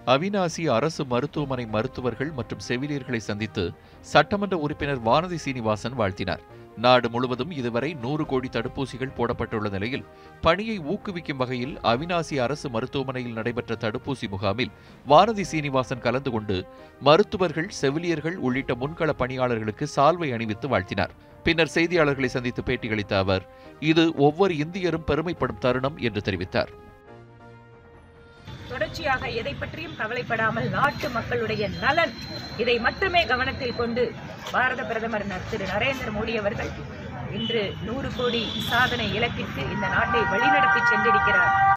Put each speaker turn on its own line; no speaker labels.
அவினாசி அரசு மருத்துவமனை மருத்துவர்கள் மற்றும் செவிலியர்களை சந்தித்து சட்டமன்ற உறுப்பினர் வானதி சீனிவாசன் வாழ்த்தினார் நாடு முழுவதும் இதுவரை நூறு கோடி தடுப்பூசிகள் போடப்பட்டுள்ள நிலையில் பணியை ஊக்குவிக்கும் வகையில் அவினாசி அரசு மருத்துவமனையில் நடைபெற்ற தடுப்பூசி முகாமில் வானதி சீனிவாசன் கலந்து கொண்டு மருத்துவர்கள் செவிலியர்கள் உள்ளிட்ட முன்கள பணியாளர்களுக்கு சால்வை அணிவித்து வாழ்த்தினார் பின்னர் செய்தியாளர்களை சந்தித்து பேட்டியளித்த அவர் இது ஒவ்வொரு இந்தியரும் பெருமைப்படும் தருணம் என்று தெரிவித்தார்
தொடர்ச்சியாக எதை பற்றியும் கவலைப்படாமல் நாட்டு மக்களுடைய நலன் இதை மட்டுமே கவனத்தில் கொண்டு பாரத பிரதமர் ந- திரு நரேந்திர மோடி அவர்கள் இன்று நூறு கோடி சாதனை இலக்கிற்கு இந்த நாட்டை வழிநடத்தி சென்றிருக்கிறார்